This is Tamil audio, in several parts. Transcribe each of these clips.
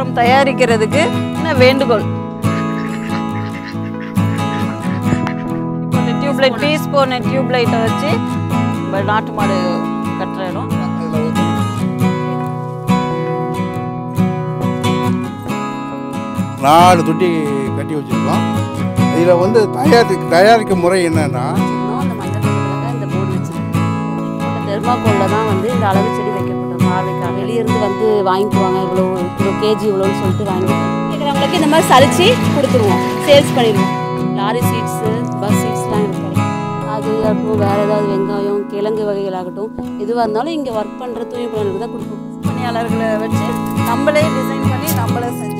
உப்புளியப்புறம் தயாரிக்கிறதுக்கு என்ன வேண்டுகோள் இப்போ இந்த டியூப் லைட் பீஸ் போன டியூப் லைட்டை வச்சு நம்ம நாட்டு மாடு கட்டுற இடம் நாலு தொட்டி கட்டி வச்சுருக்கோம் இதில் வந்து தயாரி தயாரிக்கும் முறை என்னன்னா வச்சிருந்தோம் அந்த மஞ்சள் தோட்டத்தில் இந்த போர்டு வச்சிருக்கோம் இந்த தெர்மாக்கோலில் தான் வந்து இந்த அளவு செடி வைக்கப்பட்டோம் பார்வைக்காக வெளியிருந்து வந்து வாங்கிக்குவாங்க இவ்வளோ இவ்வளோ கேஜி இவ்வளோன்னு சொல்லிட்டு வாங்கி கேட்குறவங்களுக்கு இந்த மாதிரி சலிச்சு கொடுத்துருவோம் சேல்ஸ் பண்ணிடுவோம் லாரி சீட்ஸு பஸ் சீட்ஸ்லாம் இருக்கு அது ஆகட்டும் வேறு ஏதாவது வெங்காயம் கிழங்கு வகைகளாகட்டும் எதுவாக இருந்தாலும் இங்கே ஒர்க் பண்ணுற தூய்மை பணியாளர்களுக்கு தான் கொடுப்போம் பணியாளர்களை வச்சு நம்மளே டிசைன் பண்ணி நம்மளே செஞ்சது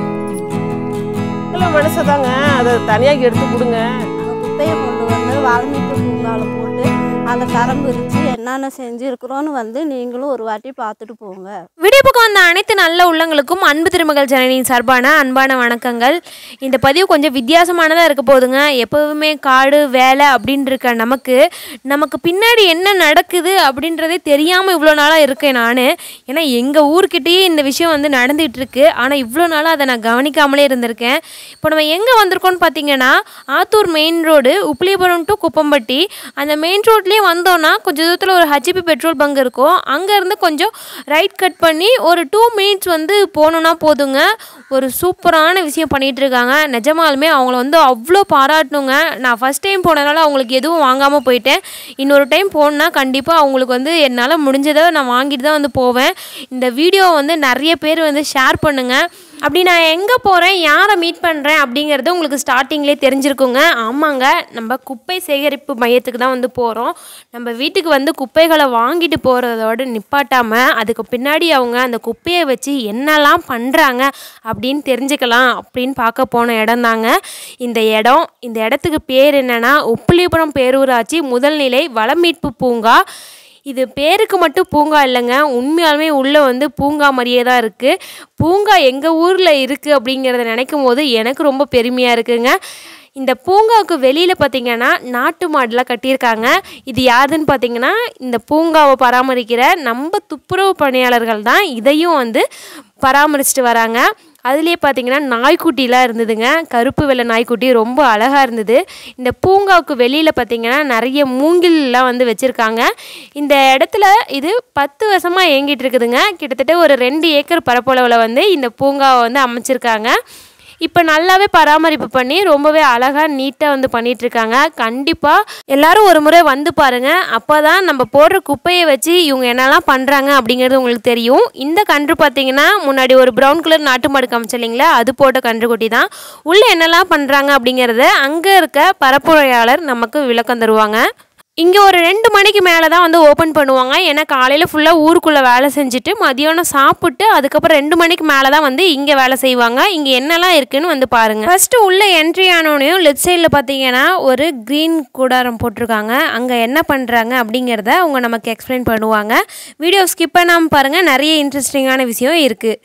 கிலோ வெளுசதாங்க அதை தனியாக எடுத்து கொடுங்க அந்த குப்பையை கொண்டு வந்து வால்மீகி பூங்காவில் போட்டு அந்த கரம் பிரித்து என்னென்ன செஞ்சுருக்குறோன்னு வந்து நீங்களும் ஒரு வாட்டி பார்த்துட்டு போங்க வீடியோ பக்கம் வந்த அனைத்து நல்ல உள்ளங்களுக்கும் அன்பு திருமகள் ஜனனியின் சார்பான அன்பான வணக்கங்கள் இந்த பதிவு கொஞ்சம் வித்தியாசமானதாக இருக்க போகுதுங்க எப்போவுமே காடு வேலை அப்படின்னு இருக்க நமக்கு நமக்கு பின்னாடி என்ன நடக்குது அப்படின்றதே தெரியாமல் இவ்வளோ நாளாக இருக்கேன் நான் ஏன்னா எங்கள் ஊர்கிட்டயே இந்த விஷயம் வந்து நடந்துகிட்டு இருக்கு ஆனால் இவ்வளோ நாளாக அதை நான் கவனிக்காமலே இருந்திருக்கேன் இப்போ நம்ம எங்கே வந்திருக்கோம்னு பார்த்தீங்கன்னா Attur main road Uppiliyapuram to Kuppampatti அந்த மெயின் ரோட்லேயே வந்தோன்னா கொஞ்சம் தூரத்தில் ஒரு ஹச்பி பெட்ரோல் பங்க் இருக்கும் அங்கேருந்து கொஞ்சம் ரைட் கட் பண்ணி ஒரு டூ மினிட்ஸ் வந்து போகணுன்னா போதுங்க ஒரு சூப்பரான விஷயம் பண்ணிகிட்டு இருக்காங்க நிஜமாலுமே அவங்கள வந்து அவ்வளோ பாராட்டணுங்க நான் ஃபஸ்ட் டைம் போனதுனால அவங்களுக்கு எதுவும் வாங்காமல் போயிட்டேன் இன்னொரு டைம் போனால் கண்டிப்பாக அவங்களுக்கு வந்து என்னால் முடிஞ்சதை நான் வாங்கிட்டு தான் வந்து போவேன் இந்த வீடியோ வந்து நிறைய பேர் வந்து ஷேர் பண்ணுங்கள் அப்படி நான் எங்கே போகிறேன் யாரை மீட் பண்ணுறேன் அப்படிங்கிறது உங்களுக்கு ஸ்டார்டிங்லேயே தெரிஞ்சிருக்குங்க ஆமாங்க நம்ம குப்பை சேகரிப்பு மையத்துக்கு தான் வந்து போகிறோம் நம்ம வீட்டுக்கு வந்து குப்பைகளை வாங்கிட்டு போகிறதோட நிப்பாட்டாமல் அதுக்கு பின்னாடி அவங்க அந்த குப்பையை வச்சு என்னெல்லாம் பண்ணுறாங்க அப்படின்னு தெரிஞ்சுக்கலாம் அப்படின்னு பார்க்க போன இடம் தாங்க இந்த இடம் இந்த இடத்துக்கு பேர் என்னென்னா உப்பிலிபுரம் பேரூராட்சி முதல்நிலை வளமீட்பு பூங்கா இது பேருக்கு மட்டும் பூங்கா இல்லைங்க உண்மையாலுமே உள்ளே வந்து பூங்கா மாதிரியே தான் இருக்குது பூங்கா எங்கள் ஊரில் இருக்குது அப்படிங்கிறத நினைக்கும் போது எனக்கு ரொம்ப பெருமையாக இருக்குங்க இந்த பூங்காவுக்கு வெளியில் பார்த்தீங்கன்னா நாட்டு மாடுலாம் கட்டியிருக்காங்க இது யாருன்னு பார்த்தீங்கன்னா இந்த பூங்காவை பராமரிக்கிற நம்ம துப்புரவு பணியாளர்கள் தான் இதையும் வந்து பராமரிச்சுட்டு வராங்க அதுலேயே பார்த்தீங்கன்னா நாய்க்குட்டிலாம் இருந்ததுங்க கருப்பு வெள்ளை நாய்க்குட்டி ரொம்ப அழகாக இருந்தது இந்த பூங்காவுக்கு வெளியில் பார்த்தீங்கன்னா நிறைய மூங்கில்லாம் வந்து வச்சுருக்காங்க இந்த இடத்துல இது பத்து வருஷமாக இயங்கிட்டு இருக்குதுங்க கிட்டத்தட்ட ஒரு ரெண்டு ஏக்கர் பரப்பளவில் வந்து இந்த பூங்காவை வந்து அமைச்சிருக்காங்க இப்போ நல்லாவே பராமரிப்பு பண்ணி ரொம்பவே அழகாக நீட்டாக வந்து பண்ணிட்டு இருக்காங்க கண்டிப்பாக எல்லாரும் ஒரு முறை வந்து பாருங்க அப்போ தான் நம்ம போடுற குப்பையை வச்சு இவங்க என்னெல்லாம் பண்ணுறாங்க அப்படிங்கிறது உங்களுக்கு தெரியும் இந்த கன்று பார்த்தீங்கன்னா முன்னாடி ஒரு ப்ரௌன் கலர் நாட்டு மாடு காமிச்சு இல்லைங்களா அது போட்ட கன்றுக்குட்டி தான் உள்ளே என்னெல்லாம் பண்ணுறாங்க அப்படிங்கிறத அங்கே இருக்க பரப்புரையாளர் நமக்கு விளக்கம் தருவாங்க இங்கே ஒரு ரெண்டு மணிக்கு மேலே தான் வந்து ஓப்பன் பண்ணுவாங்க ஏன்னா காலையில் ஃபுல்லாக ஊருக்குள்ளே வேலை செஞ்சுட்டு மதியானம் சாப்பிட்டு அதுக்கப்புறம் ரெண்டு மணிக்கு மேலே தான் வந்து இங்கே வேலை செய்வாங்க இங்கே என்னெல்லாம் இருக்குன்னு வந்து பாருங்கள் ஃபஸ்ட்டு உள்ளே என்ட்ரி ஆனோடனையும் லெஃப்ட் சைடில் பார்த்தீங்கன்னா ஒரு க்ரீன் கூடாரம் போட்டிருக்காங்க அங்கே என்ன பண்ணுறாங்க அப்படிங்கிறத அவங்க நமக்கு எக்ஸ்பிளைன் பண்ணுவாங்க வீடியோ ஸ்கிப் பண்ணாமல் பாருங்கள் நிறைய இன்ட்ரெஸ்டிங்கான விஷயம் இருக்குது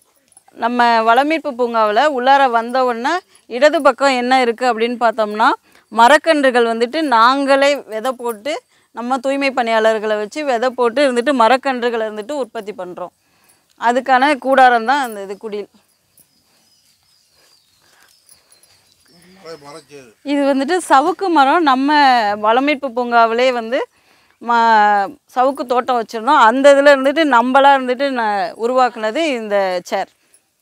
நம்ம வளமீட்பு பூங்காவில் உள்ளார வந்த உடனே இடது பக்கம் என்ன இருக்குது அப்படின்னு பார்த்தோம்னா மரக்கன்றுகள் வந்துட்டு நாங்களே விதை போட்டு நம்ம தூய்மை பணியாளர்களை வச்சு விதை போட்டு இருந்துட்டு மரக்கன்றுகளை இருந்துட்டு உற்பத்தி பண்ணுறோம் அதுக்கான கூடாரம் தான் அந்த இது குடில் இது வந்துட்டு சவுக்கு மரம் நம்ம வளமீட்பு பூங்காவிலே வந்து ம சவுக்கு தோட்டம் வச்சுருந்தோம் அந்த இதில் இருந்துட்டு நம்மளாக இருந்துட்டு நான் உருவாக்குனது இந்த சேர்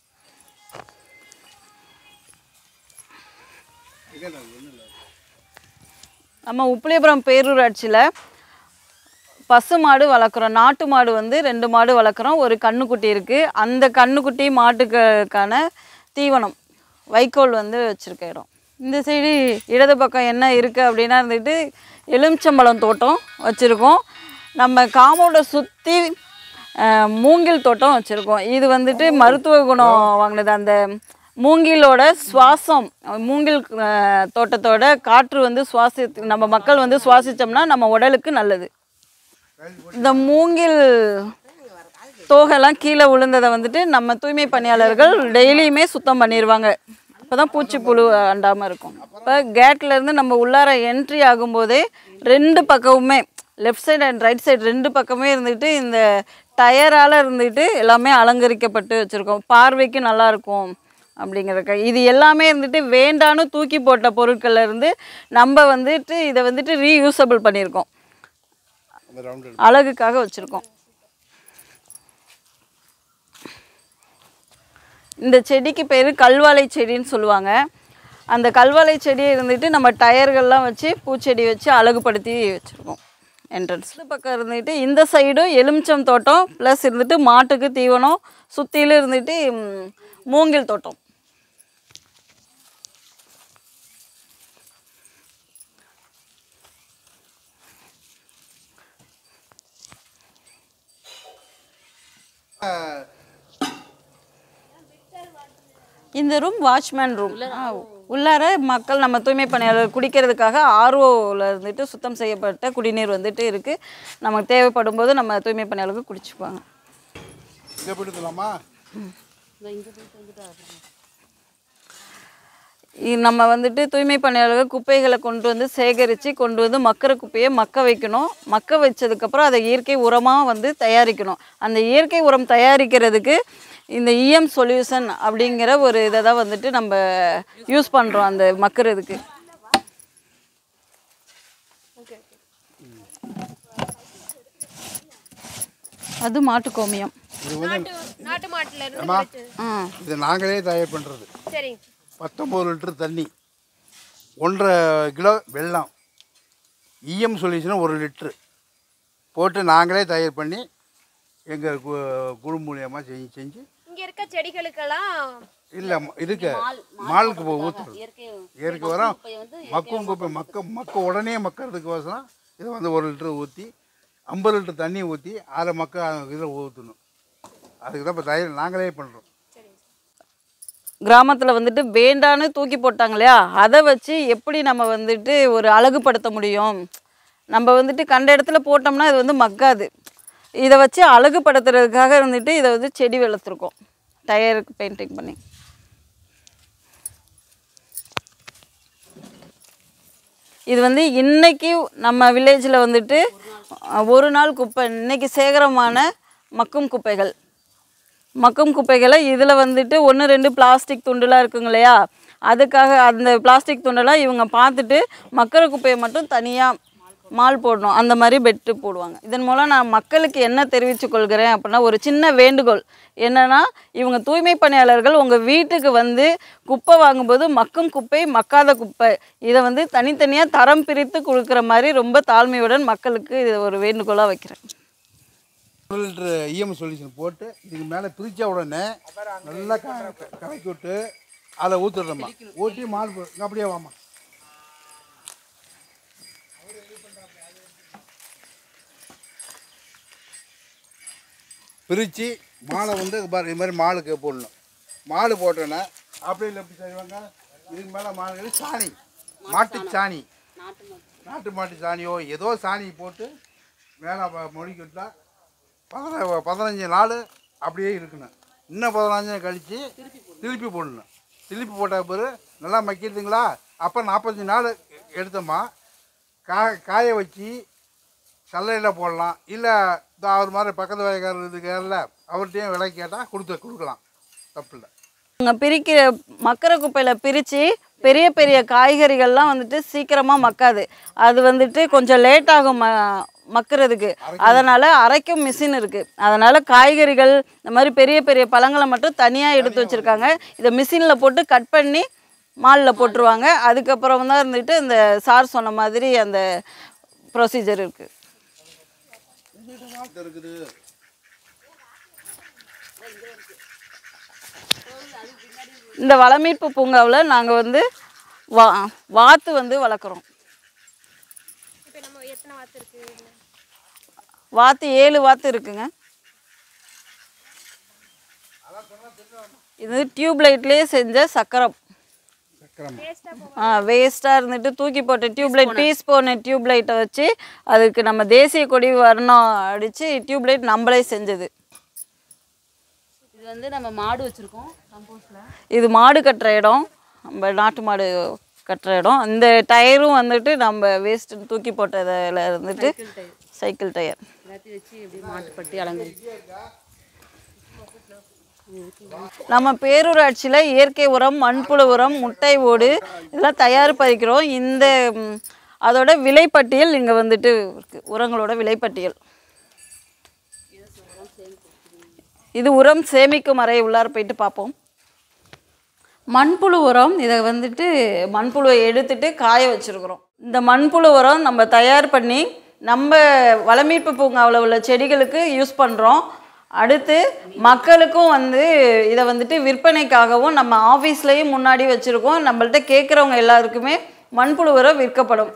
நம்ம உப்பிலியபுரம் பேரூராட்சியில் பசு மாடு வளர்க்குறோம் நாட்டு மாடு வந்து ரெண்டு மாடு வளர்க்குறோம் ஒரு கன்றுக்குட்டி இருக்குது அந்த கன்றுக்குட்டி மாட்டுக்கான தீவனம் வைக்கோல் வந்து வச்சுருக்க இடம் இந்த சைடு இடது பக்கம் என்ன இருக்குது அப்படின்னா இருந்துட்டு எலுமிச்சம்பழம் தோட்டம் வச்சுருக்கோம் நம்ம காம்பவுண்டை சுற்றி மூங்கில் தோட்டம் வச்சுருக்கோம் இது வந்துட்டு மருத்துவ குணம் வாங்கினது அந்த மூங்கிலோட சுவாசம் மூங்கில் அஹ், தோட்டத்தோட காற்று வந்து சுவாசி நம்ம மக்கள் வந்து சுவாசித்தோம்னா நம்ம உடலுக்கு நல்லது இந்த மூங்கில் தோகைலாம் கீழே விழுந்ததை வந்துட்டு நம்ம தூய்மை பணியாளர்கள் டெய்லியுமே சுத்தம் பண்ணிடுவாங்க அப்போ தான் பூச்சி புழு அண்டாமல் இருக்கும் இப்போ கேட்லேருந்து நம்ம உள்ளார என்ட்ரி ஆகும்போதே ரெண்டு பக்கமுமே left side and right side ரெண்டு பக்கமே இருந்துட்டு இந்த டயரால் இருந்துட்டு எல்லாமே அலங்கரிக்கப்பட்டு வச்சுருக்கோம் பார்வைக்கு நல்லா இருக்கும் அப்படிங்கிறதுக்கு இது எல்லாமே இருந்துட்டு வேண்டான்னு தூக்கி போட்ட பொருட்கள்ல இருந்து நம்ம வந்துட்டு இதை வந்துட்டு ரீயூசபிள் பண்ணியிருக்கோம் அந்த ரவுண்டு அழகுக்காக வச்சுருக்கோம் இந்த செடிக்கு பேர் கல்வாழை செடின்னு சொல்லுவாங்க அந்த கல்வாழை செடியை இருந்துட்டு நம்ம டயர்கள்லாம் வச்சு பூச்செடி வச்சு அழகுபடுத்தி வச்சுருக்கோம் என்ட்ரன்ஸ் இந்த பக்கம் இருந்துட்டு இந்த சைடும் எலுமிச்சம் தோட்டம் ப்ளஸ் இருந்துட்டு மாட்டுக்கு தீவனம் சுற்றிலும் இருந்துட்டு ம், மூங்கில் தோட்டம் இந்த ரூம் வாட்ச்மேன் ரூம் உள்ளார மக்கள் நம்ம தூய்மை பணியாளர் குடிக்கிறதுக்காக ஆர்ஓவில் இருந்துட்டு சுத்தம் செய்யப்பட்ட குடிநீர் வந்துட்டு இருக்குது நமக்கு தேவைப்படும் போது நம்ம தூய்மை பணியாளருக்கு குடிச்சுக்குவாங்க இங்கே போயிட்டுலாமா இ- நம்ம வந்துட்டு தூய்மை பணியாளர்கள் குப்பைகளை கொண்டு வந்து சேகரித்து கொண்டு வந்து மக்கிற குப்பையை மக்க வைக்கணும் மக்க வச்சதுக்கப்புறம் அதை இயற்கை உரமாக வந்து தயாரிக்கணும் அந்த இயற்கை உரம் தயாரிக்கிறதுக்கு இந்த இஎம் சொல்யூஷன் அப்படிங்கிற ஒரு இதை தான் வந்துட்டு நம்ம யூஸ் பண்ணுறோம் அந்த மக்கிறதுக்கு அது மாட்டு கோமியம் இது வந்து நாட்டு மாட்டுல இருந்து அம்மா ஆ இது நாங்களே தயார் பண்ணுறது சரிங்க பத்தொம்பது லிட்டர் தண்ணி ஒன்றரை கிலோ வெல்லம் இஎம் சொல்யூஷன் ஒரு லிட்ரு போட்டு நாங்களே தயார் பண்ணி எங்கள் கு குழு மூலியமாக செஞ்சு செஞ்சு இங்க இருக்க செடிகளுக்கெல்லாம் இல்லை இதுக்கு மாலுக்கு போய் ஊற்றுறது இயற்கை வரும் மக்கும் குப்பை மக்க மக்க உடனே மக்கறதுக்கு வசரம் இதை வந்து ஒரு லிட்டர் ஊற்றி ஐம்பது லிட்டர் தண்ணி ஊற்றி அதில் மக்க இதில் ஊற்றணும் அதுக்கு தான் இப்போ தயார் நாங்களே பண்ணுறோம் கிராமத்தில் வந்துட்டு வேண்டான்னு தூக்கி போட்டாங்க இல்லையா அதை வச்சு எப்படி நம்ம வந்துட்டு ஒரு அழகுபடுத்த முடியும் நம்ம வந்துட்டு கண்ட இடத்துல போட்டோம்னா இது வந்து மக்காது இதை வச்சு அழகுபடுத்துறதுக்காக இருந்துட்டு இதை வந்து செடி வளர்த்துருக்கோம் டயருக்கு பெயிண்டிங் பண்ணி இது வந்து இன்னைக்கு நம்ம வில்லேஜில் வந்துட்டு அஹ், ஒரு நாள் குப்பை இன்னைக்கு சேகரமான மக்கும் குப்பைகள் மக்கும் குப்பைகளை இதில் வந்துட்டு ஒன்று ரெண்டு பிளாஸ்டிக் துண்டுலாம் இருக்குங்க இல்லையா அதுக்காக அந்த பிளாஸ்டிக் துண்டெல்லாம் இவங்க பார்த்துட்டு மக்கிற குப்பையை மட்டும் தனியாக மால் போடணும் அந்த மாதிரி பெட்டு போடுவாங்க இதன் மூலம் நான் மக்களுக்கு என்ன தெரிவித்துக் கொள்கிறேன் அப்படின்னா ஒரு சின்ன வேண்டுகோள் என்னன்னா இவங்க தூய்மை பணியாளர்கள் உங்கள் வீட்டுக்கு வந்து குப்பை வாங்கும்போது மக்கும் குப்பை மக்காத குப்பை இதை வந்து தனித்தனியாக தரம் பிரித்து கொடுக்குற மாதிரி ரொம்ப தாழ்மையுடன் மக்களுக்கு இது ஒரு வேண்டுகோளாக வைக்கிறேன் ஒரு லிட்டர் இஎம் சொல்யூஷன் போட்டு இதுக்கு மேலே பிரித்த உடனே நல்லா க க- கலக்கி விட்டு அதை ஊற்றிடுறோம்மா ஊற்றி மால் போ- இங்க அப்படியே வாமா பிரித்து மாலை வந்து பாரு இது மாதிரி மாலுக்கு போடணும் மாடு போட்டோன்னே அப்படி இல்லை எப்படி செய்வாங்க இதுக்கு மேலே மாடு சாணி மாட்டு சாணி நாட்டு மாட்டு சாணியோ ஏதோ சாணி போட்டு மேலே மொழிக்கு விட்டா பதின பதினஞ்சு நாள் அப்படியே இருக்கணும் இன்னும் பதினஞ்சு நாள் கழித்து திருப்பி போடணும் திருப்பி போட்ட பிறகு நல்லா மக்கிடுதுங்களா அப்போ நாற்பத்தஞ்சு நாள் எடுத்தோமா கா காய வச்சு கல்லையில் போடலாம் இல்லை அவர் மாதிரி பக்கத்து வயக்காரர் இதுக்காரில் அவர்கிட்டையும் விலை கேட்டால் கொடுத்து கொடுக்கலாம் தப்பு இல்லை அவங்க பிரிக்கிற மக்கிற குப்பையில் பிரித்து பெரிய பெரிய காய்கறிகள்லாம் வந்துட்டு சீக்கிரமாக மக்காது அது வந்துட்டு கொஞ்சம் லேட் ஆகும் ம மக்கிறதுக்கு அதனால் அரைக்கும் மிஷின் இருக்குது அதனால் காய்கறிகள் இந்த மாதிரி பெரிய பெரிய பழங்களை மட்டும் தனியாக எடுத்து வச்சுருக்காங்க இதை மிஷினில் போட்டு கட் பண்ணி மாலில் போட்டுருவாங்க அதுக்கப்புறம் தான் இருந்துட்டு இந்த சார் சொன்ன மாதிரி அந்த ப்ரொசீஜர் இருக்குது இருக்குது இந்த வளமீட்பு பூங்காவில் நாங்கள் வந்து வா வாத்து வந்து வளர்க்குறோம் இப்போ நம்ம எத்தனை வாத்து இருக்கு வாத்து ஏழு வாத்து இருக்குங்க இது டியூப் லைட்லேயே செஞ்ச சக்கரம் சக்கரம் ஆ வேஸ்ட்டாக இருந்துட்டு தூக்கி போட்ட டியூப் லைட் பீஸ் போன டியூப் லைட்டை வச்சு அதுக்கு நம்ம தேசிய கொடி வர்ணம் அடித்து டியூப் லைட் நம்மளே செஞ்சது இது வந்து நம்ம மாடு வச்சுருக்கோம் கம்போஸ்டில் இது மாடு கட்டுற இடம் நம்ம நாட்டு மாடு கட்டுற இடம் இந்த டயரும் வந்துட்டு நம்ம வேஸ்ட்டு தூக்கி போட்டதில் இருந்துட்டு சைக்கிள் டயர் எல்லாத்தையும் வச்சு இப்படி மாட்டுப்பட்டி அலங்கரிச்சு நம்ம பேரூராட்சியில் இயற்கை உரம் மண்புழு உரம் முட்டை ஓடு இதெல்லாம் தயாரிப்பறிக்கிறோம் இந்த ம், அதோட விலைப்பட்டியல் இங்கே வந்துட்டு இருக்கு உரங்களோட விலைப்பட்டியல் இது உரம் சேமிக்கும் அறை உள்ளார போயிட்டு பார்ப்போம் மண்புழு உரம் இதை வந்துட்டு மண்புழுவை எடுத்துட்டு காய வச்சுருக்குறோம் இந்த மண்புழு உரம் நம்ம தயார் பண்ணி நம்ம வளமீட்பு பூங்காவில் உள்ள செடிகளுக்கு யூஸ் பண்ணுறோம் அடுத்து மக்களுக்கும் வந்து இதை வந்துட்டு விற்பனைக்காகவும் நம்ம ஆஃபீஸ்லேயும் முன்னாடி வச்சுருக்கோம் நம்மள்ட்ட கேட்குறவங்க எல்லாருக்குமே மண்புழு உரம் விற்கப்படும்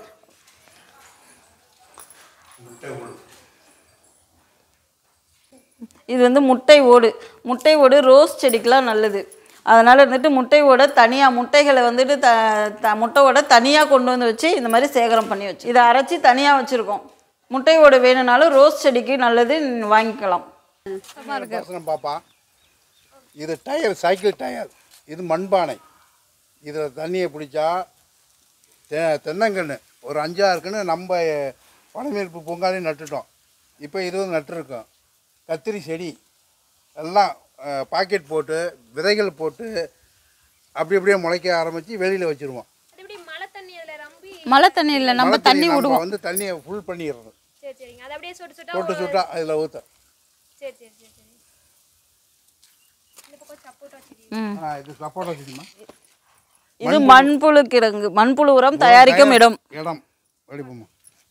இது வந்து முட்டை ஓடு முட்டை ஓடு ரோஸ் செடிக்கெலாம் நல்லது அதனால் வந்துட்டு முட்டை ஓடை தனியாக முட்டைகளை வந்துட்டு த த முட்டை ஓடை தனியாக கொண்டு வந்து வச்சு இந்த மாதிரி சேகரம் பண்ணி வச்சு இதை அரைச்சி தனியாக வச்சுருக்கோம் முட்டை ஓடு வேணும்னாலும் ரோஸ் செடிக்கு நல்லது வாங்கிக்கலாம் பசங்க பாப்பா இது டயர் சைக்கிள் டயர் இது மண்பானை இதில் தண்ணியை பிடிச்சா தெ தென்னங்கன்று ஒரு அஞ்சாறு கன்று நம்ம வனமீட்பு பூங்காலையும் நட்டுட்டோம் இப்போ இதுவும் நட்டுருக்கோம் கத்திரி செடி எல்லாம் பாக்கெட் போட்டு விதைகள் போட்டு அப்படி அப்படியே முளைக்க ஆரம்பித்து வெளியில் வச்சுருவோம் மழை தண்ணி அதில் ரம்பி மழை தண்ணியில் நம்ம மழை தண்ணி நம்ம விடுவோம் வந்து தண்ணியை ஃபுல் பண்ணிடுறது சரி சரிங்க அது அப்படியே சுட்டு சுட்டா போட்டு சுட்டா அதில் ஊற்ற சரி சரி சரி சரி இந்த பக்கம் சப்போட்டா செடி ஆ இது சப்போட்டா செடிமா இது மண்புழு கிழங்கு மண்புழு உரம் தயாரிக்கும் இடம் இடம் வடிப்போமா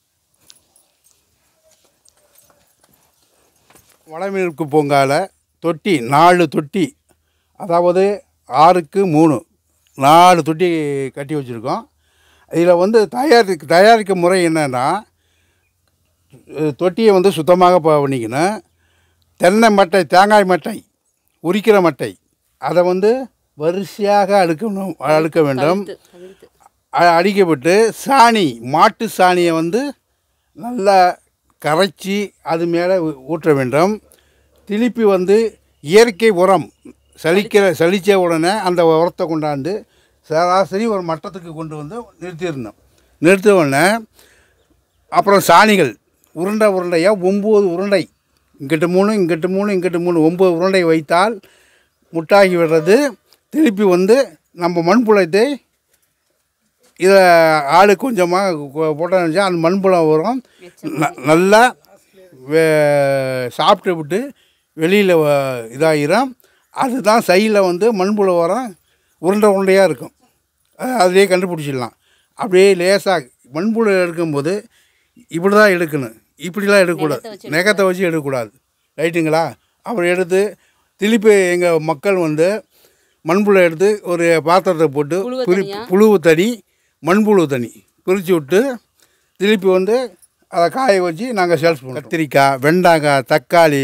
வளமீட்பு பூங்கால தொட்டி நாலு தொட்டி அதாவது ஆறுக்கு மூணு நாலு தொட்டி கட்டி வச்சுருக்கோம் இதில் வந்து தயாரி தயாரிக்கும் முறை என்னென்னா தொட்டியை வந்து சுத்தமாக ப- பண்ணிக்கணும் தென்னை மட்டை தேங்காய் மட்டை உரிக்கிற மட்டை அதை வந்து வரிசையாக அடுக்கணும் அடுக்க வேண்டும் அ- அடிக்கப்பட்டு சாணி மாட்டு சாணியை வந்து நல்லா கரைச்சி அது மேலே ஊ- ஊற்ற வேண்டும் திருப்பி வந்து இயற்கை உரம் சலிக்கிற சலித்த உடனே அந்த உரத்தை கொண்டாந்து சராசரி ஒரு மட்டத்துக்கு கொண்டு வந்து நிறுத்திடணும் நிறுத்தின உடனே அப்புறம் சாணிகள் உருண்டை உருண்டையாக ஒம்பது உருண்டை இங்கிட்டு மூணு இங்கிட்டு மூணு இங்கிட்டு மூணு ஒம்பது உருண்டை வைத்தால் முட்டாகி விடுறது திருப்பி வந்து நம்ம மண்புழத்தை இதை ஆளு கொஞ்சமாக போட்டோம்னு அந்த மண்புலம் வரும் ந- நல்லா வே- சாப்பிட்டு விட்டு வெளியில் இதாகிரும் அதுதான் சைடில் வந்து மண்புழு உரம் உருண்டை உருண்டையாக இருக்கும் அது அதிலே கண்டுபிடிச்சிடலாம் அப்படியே லேசாக மண்புழு எடுக்கும்போது இப்படி தான் எடுக்கணும் இப்படிலாம் எடுக்கக்கூடாது நெகத்தை வச்சு எடுக்கக்கூடாது ரைட்டுங்களா அப்புறம் எடுத்து திருப்பி எங்கள் மக்கள் வந்து மண்புழு எடுத்து ஒரு பாத்திரத்தை போட்டு புழுவை பிரி தனியா? புழுவு தனி மண்புழு தனி பிரித்து விட்டு திருப்பி வந்து அதை காய வச்சு நாங்கள் சேல்ஸ் பண்ணுறோம் கத்திரிக்காய் வெண்டைக்காய் தக்காளி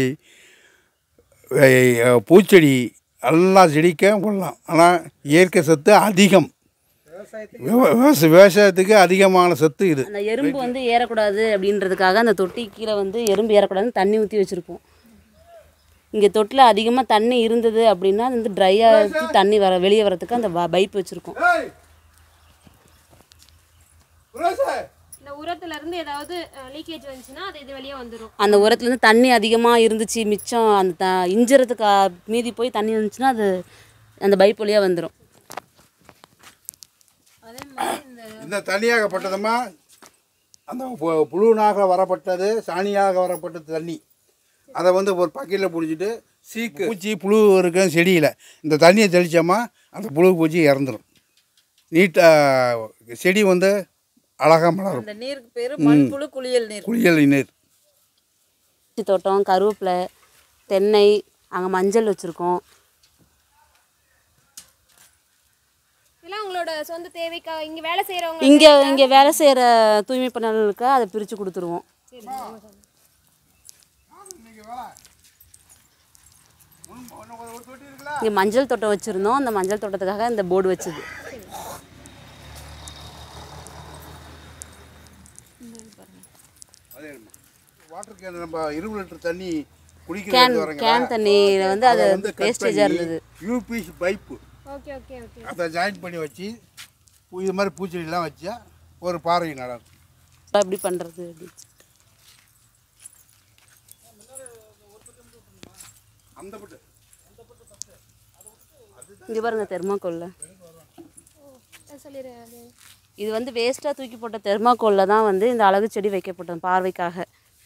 வே- பூச்செடி எல்லா செடிக்கும் போடலாம் ஆனால் இயற்கை சத்து அதிகம் விவ- விவசா- விவசாயத்துக்கு அதிகமான சத்து இது அந்த எறும்பு வந்து ஏறக்கூடாது அப்படின்றதுக்காக அந்த தொட்டி கீழே வந்து எறும்பு ஏறக்கூடாதுன்னு தண்ணி ஊற்றி வச்சுருப்போம் இங்கே தொட்டில் அதிகமாக தண்ணி இருந்தது அப்படின்னா அது வந்து ட்ரையாக வச்சு தண்ணி வர வெளியே வரதுக்கு அந்த பைப் வச்சுருக்கோம் இந்த உரத்துல இருந்து ஏதாவது லீக்கேஜ் வந்துச்சுன்னா அது இது வெளியே வந்துடும் அந்த உரத்துலேருந்து தண்ணி அதிகமாக இருந்துச்சு மிச்சம் அந்த த இஞ்சுறதுக்கு ஆ- மீதி போய் தண்ணி இருந்துச்சுன்னா அது அந்த பைப் வழியாக வந்துடும் இந்த தண்ணியாகப்பட்டதுமா அந்த பு- புழுனாக வரப்பட்டது சாணியாக வரப்பட்ட தண்ணி அதை வந்து ஒரு பக்கெட்டில் பிடிச்சிட்டு சீக்கு பூச்சி புழு இருக்கும் செடியில் இந்த தண்ணியை தெளித்தோமா அந்த புழு பூச்சி இறந்துடும் நீட்டாக செடி வந்து அழகாக மலரும் இந்த நீருக்கு பேர் மண்புழு குளியல் நீர் குளியல் நீர் பருத்தி தோட்டம் கருவேப்பிலை தென்னை அங்கே மஞ்சள் வச்சுருக்கோம் இதெல்லாம் உங்களோட சொந்த தேவைக்காக இங்க வேலை செய்யறவங்க இங்கே இங்கே வேலை செய்கிற தூய்மை பணியாளர்களுக்கு அதை பிரித்து கொடுத்துருவோம் இங்கே மஞ்சள் தோட்டம் வச்சுருந்தோம் அந்த மஞ்சள் தோட்டத்துக்காக இந்த போர்டு வச்சது வாட்டர் கேன் நம்ம இருபது லிட்டர் தண்ணி கேன் குடிக்கிறது வரங்க கேன் தண்ணியில் வந்து அது வேஸ்டேஜாக இருந்தது UPS pipe okay okay okay அதை ஜாயின் பண்ணி வச்சு பூ- இது மாதிரி பூச்செடிலாம் வச்சா ஒரு பாறை நடாது எப்படி பண்ணுறது அப்படி அந்த பட்டு இங்கே பாருங்க தெர்மாக்கோல்ல இது வந்து வேஸ்ட்டாக தூக்கி போட்ட தெர்மாக்கோலில் தான் வந்து இந்த அழகு செடி வைக்கப்பட்டது பார்வைக்காக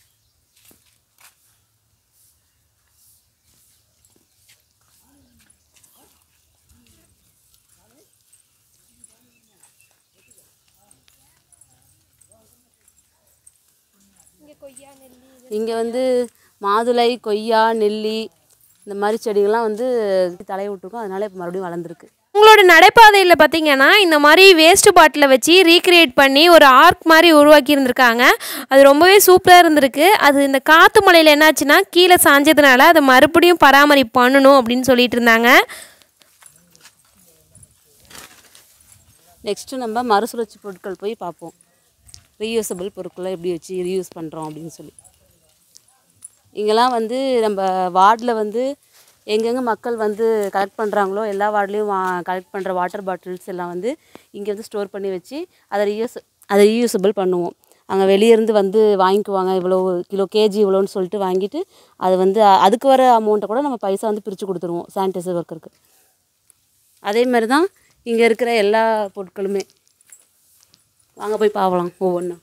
இங்கே வந்து மாதுளை கொய்யா நெல்லி இந்த மாதிரி செடிகள்லாம் வந்து தலையை விட்டுருக்கோம் அதனால இப்போ மறுபடியும் வளர்ந்துருக்கு உங்களோட நடைபாதையில் பார்த்தீங்கன்னா இந்த மாதிரி வேஸ்ட் பாட்டிலை வச்சு ரீக்ரியேட் பண்ணி ஒரு ஆர்க் மாதிரி உருவாக்கி இருந்திருக்காங்க அது ரொம்பவே சூப்பராக இருந்திருக்கு அது இந்த காற்று மலையில் என்னாச்சுன்னா கீழே சாஞ்சதுனால அதை மறுபடியும் பராமரிப்பு பண்ணணும் அப்படின்னு சொல்லிட்டு இருந்தாங்க நெக்ஸ்ட்டு நம்ம மறுசுழற்சி பொருட்கள் போய் பார்ப்போம் ரீயூசபிள் பொருட்களை எப்படி வச்சு ரீயூஸ் பண்ணுறோம் அப்படின்னு சொல்லி இங்கெல்லாம் வந்து நம்ம வார்டில் வந்து எங்கெங்கே மக்கள் வந்து கலெக்ட் பண்ணுறாங்களோ எல்லா வார்ட்லேயும் வா கலெக்ட் பண்ணுற வாட்டர் பாட்டில்ஸ் எல்லாம் வந்து இங்கே வந்து ஸ்டோர் பண்ணி வச்சு அதை ரீயூஸ் அதை ரீயூசபிள் பண்ணுவோம் அங்கே வெளியேருந்து வந்து வாங்கிக்குவாங்க இவ்வளோ கிலோ கேஜி இவ்வளோன்னு சொல்லிட்டு வாங்கிட்டு அது வந்து அ- அதுக்கு வர அமௌண்ட்டை கூட நம்ம பைசா வந்து பிரித்து கொடுத்துருவோம் சானிடைசர் ஒர்க்கருக்கு அதே மாதிரி தான் இங்கே இருக்கிற எல்லா பொருட்களுமே வாங்க போய் பார்க்கலாம் ஒவ்வொன்றா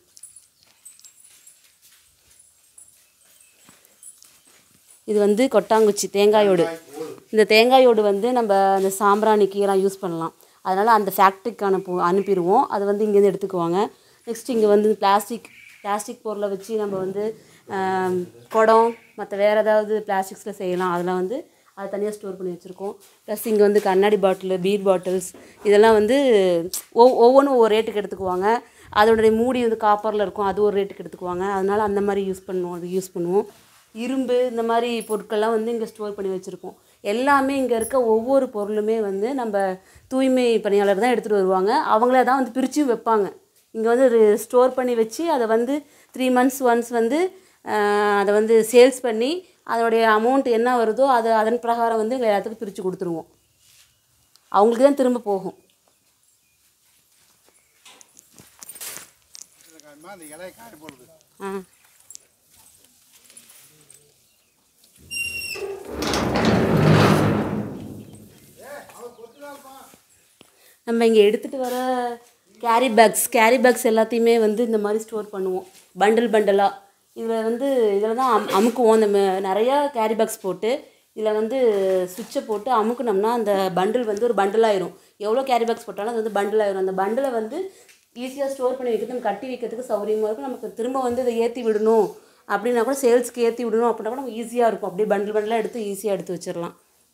இது வந்து கொட்டாங்குச்சி தேங்காயோடு இந்த தேங்காயோடு வந்து நம்ம அந்த சாம்பிராணிக்கு எல்லாம் யூஸ் பண்ணலாம் அதனால் அந்த ஃபேக்ட்ரிக்கு அனுப்பு அனுப்பிடுவோம் அது வந்து இங்கேருந்து எடுத்துக்குவாங்க நெக்ஸ்ட் இங்கே வந்து பிளாஸ்டிக் பிளாஸ்டிக் பொருளை வச்சு நம்ம வந்து ஆம், குடம் மற்ற வேறு ஏதாவது பிளாஸ்டிக்ஸில் செய்யலாம் அதெல்லாம் வந்து அதை தனியாக ஸ்டோர் பண்ணி வச்சுருக்கோம் ப்ளஸ் இங்கே வந்து கண்ணாடி பாட்டிலு பீர் பாட்டில்ஸ் இதெல்லாம் வந்து ஒவ் ஒவ்வொன்றும் ஒவ்வொரு ரேட்டுக்கு எடுத்துக்குவாங்க அதோடைய மூடி வந்து காப்பரில் இருக்கும் அது ஒரு ரேட்டுக்கு எடுத்துக்குவாங்க அதனால் அந்த மாதிரி யூஸ் பண்ணுவோம் அது யூஸ் பண்ணுவோம் இரும்பு இந்த மாதிரி பொருட்கள்லாம் வந்து இங்கே ஸ்டோர் பண்ணி வச்சுருக்கோம் எல்லாமே இங்கே இருக்க ஒவ்வொரு பொருளுமே வந்து நம்ம தூய்மை பணியாளர் தான் எடுத்துகிட்டு வருவாங்க அவங்களே தான் வந்து பிரித்து வைப்பாங்க இங்கே வந்து ஸ்டோர் பண்ணி வச்சு அதை வந்து த்ரீ மந்த்ஸ் ஒன்ஸ் வந்து ஆஹ், அதை வந்து சேல்ஸ் பண்ணி அதனுடைய அமௌண்ட் என்ன வருதோ அதை அதன் பிரகாரம் வந்து எங்கள் எல்லாத்துக்கும் பிரித்து கொடுத்துருவோம் அவங்களுக்கு தான் திரும்ப போகும் அந்த இலையை காய போடுறது ஆ நம்ம இங்கே எடுத்துகிட்டு வர கேரி பேக்ஸ் கேரி பேக்ஸ் எல்லாத்தையுமே வந்து இந்த மாதிரி ஸ்டோர் பண்ணுவோம் பண்டில் பண்டலாக இதில் வந்து இதில் தான் அம் அமுக்குவோம் இந்த ம- நிறையா கேரி பேக்ஸ் போட்டு இதில் வந்து சுவிட்சை போட்டு அமுக்குனோம்னா அந்த பண்டில் வந்து ஒரு பண்டில் ஆயிரும் எவ்வளோ கேரி பேக்ஸ் போட்டாலும் அது வந்து பண்டில் ஆயிரும் அந்த பண்டிலை வந்து ஈஸியாக ஸ்டோர் பண்ணி வைக்கிறது நம்ம கட்டி வைக்கிறதுக்கு சௌகரியமாக இருக்கும் நமக்கு திரும்ப வந்து இதை ஏற்றி விடணும் அப்படின்னா கூட சேல்ஸ்க்கு ஏற்றி விடணும் அப்படின்னா கூட நமக்கு ஈஸியாக இருக்கும் அப்படியே பண்டில் பண்டிலாக எடுத்து ஈஸியாக எடுத்து வச்சிடலாம்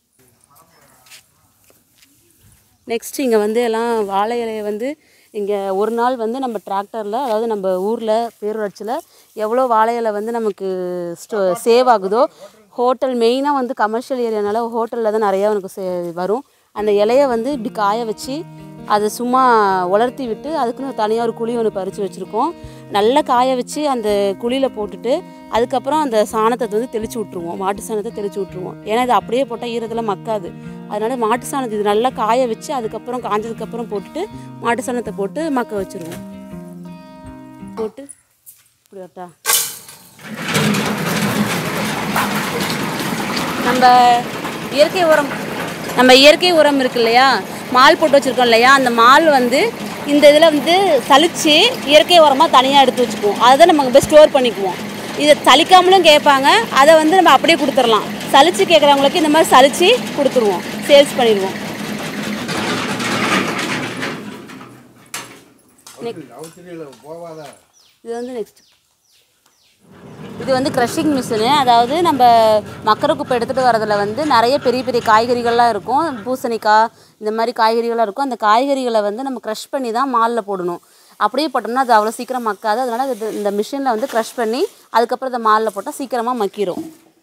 நெக்ஸ்ட் இங்கே வந்து எல்லாம் வாழை இலையை வந்து இங்கே ஒரு நாள் வந்து நம்ம டிராக்டரில் அதாவது நம்ம ஊரில் பேரூராட்சியில் எவ்வளோ வாழை இலை வந்து நமக்கு ஸ்டோ சேவ் ஆகுதோ ஹோட்டல் மெயினாக வந்து கமர்ஷியல் ஏரியானால ஹோட்டலில் தான் நிறையா எனக்கு சே வரும் அந்த இலையை வந்து இப்படி காய வச்சு அதை சும்மா உலர்த்தி விட்டு அதுக்குன்னு தனியாக ஒரு குழி ஒன்று பறித்து வச்சுருக்கோம் நல்லா காய வச்சு அந்த குழியில் போட்டுட்டு அதுக்கப்புறம் அந்த சாணத்தை வந்து தெளித்து விட்ருவோம் மாட்டு சாணத்தை தெளித்து விட்ருவோம் ஏன்னா இது அப்படியே போட்டால் ஈரத்தில் மக்காது அதனால் மாட்டு சாணத்தை இது நல்லா காய வச்சு அதுக்கப்புறம் காஞ்சதுக்கப்புறம் போட்டுட்டு மாட்டு சாணத்தை போட்டு மக்க வச்சுருவோம் போட்டு இப்படி வரட்டா நம்ம இயற்கை உரம் நம்ம இயற்கை உரம் இருக்கு இல்லையா மால் போட்டு வச்சுருக்கோம் இல்லையா அந்த மால் வந்து இந்த இதில் வந்து சலிச்சு இயற்கை உரமாக தனியாக எடுத்து வச்சுக்குவோம் அதை தான் நம்ம போய் ஸ்டோர் பண்ணிக்குவோம் இதை சலிக்காமலும் கேட்பாங்க அதை வந்து நம்ம அப்படியே கொடுத்துடலாம் சலிச்சு கேட்குறவங்களுக்கு இந்த மாதிரி சலிச்சு கொடுத்துருவோம் சேல்ஸ் பண்ணிடுவோம் அவுத்திரியில் போவாத இது வந்து நெக்ஸ்ட் இது வந்து க்ரஷிங் மிஷினு அதாவது நம்ம மக்கர குப்பை எடுத்துகிட்டு வரதுல வந்து நிறைய பெரிய பெரிய காய்கறிகள்லாம் இருக்கும் பூசணிக்காய் இந்த மாதிரி காய்கறிகள்லாம் இருக்கும் அந்த காய்கறிகளை வந்து நம்ம க்ரஷ் பண்ணி தான் மாலில் போடணும் அப்படியே போட்டோம்னா அது அவ்வளோ சீக்கிரம் மக்காது அதனால் இது இந்த மிஷினில் வந்து க்ரஷ் பண்ணி அதுக்கப்புறம் இந்த மாலில் போட்டால் சீக்கிரமாக மக்கிரும்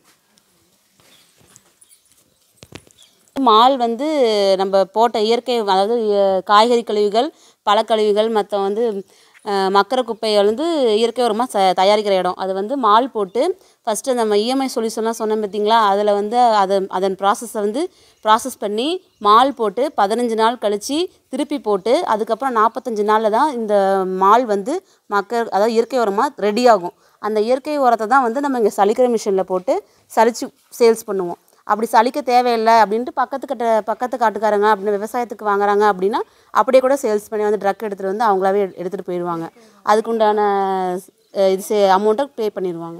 மால் வந்து நம்ம போட்ட இயற்கை அதாவது அஹ், காய்கறி கழிவுகள் பழக்கழிவுகள் மற்ற வந்து அஹ், மக்கிற குப்பைகள் வந்து இயற்கை உரமாக ச தயாரிக்கிற இடம் அது வந்து மால் போட்டு ஃபஸ்ட்டு நம்ம இஎம்ஐ சொல்யூஷன்லாம் சொன்னேன் பார்த்தீங்களா அதில் வந்து அதை அதன் ப்ராசஸை வந்து ப்ராசஸ் பண்ணி மால் போட்டு பதினஞ்சு நாள் கழித்து திருப்பி போட்டு அதுக்கப்புறம் நாற்பத்தஞ்சு நாளில் தான் இந்த மால் வந்து மக்க அதாவது இயற்கை உரமாக ரெடி ஆகும் அந்த இயற்கை உரத்தை தான் வந்து நம்ம இங்கே சலிக்கிற மிஷினில் போட்டு சலிச்சு சேல்ஸ் பண்ணுவோம் அப்படி சலிக்க தேவையில்லை அப்படின்ட்டு பக்கத்து கட்ட பக்கத்து காட்டுக்காரங்க அப்படின்னு விவசாயத்துக்கு வாங்குறாங்க அப்படின்னா அப்படியே கூட சேல்ஸ் பண்ணி வந்து ட்ரக் எடுத்துகிட்டு வந்து அவங்களாவே எடுத்துகிட்டு போயிடுவாங்க அதுக்குண்டான அஹ், இது சே அமௌண்ட்டை பே பண்ணிடுவாங்க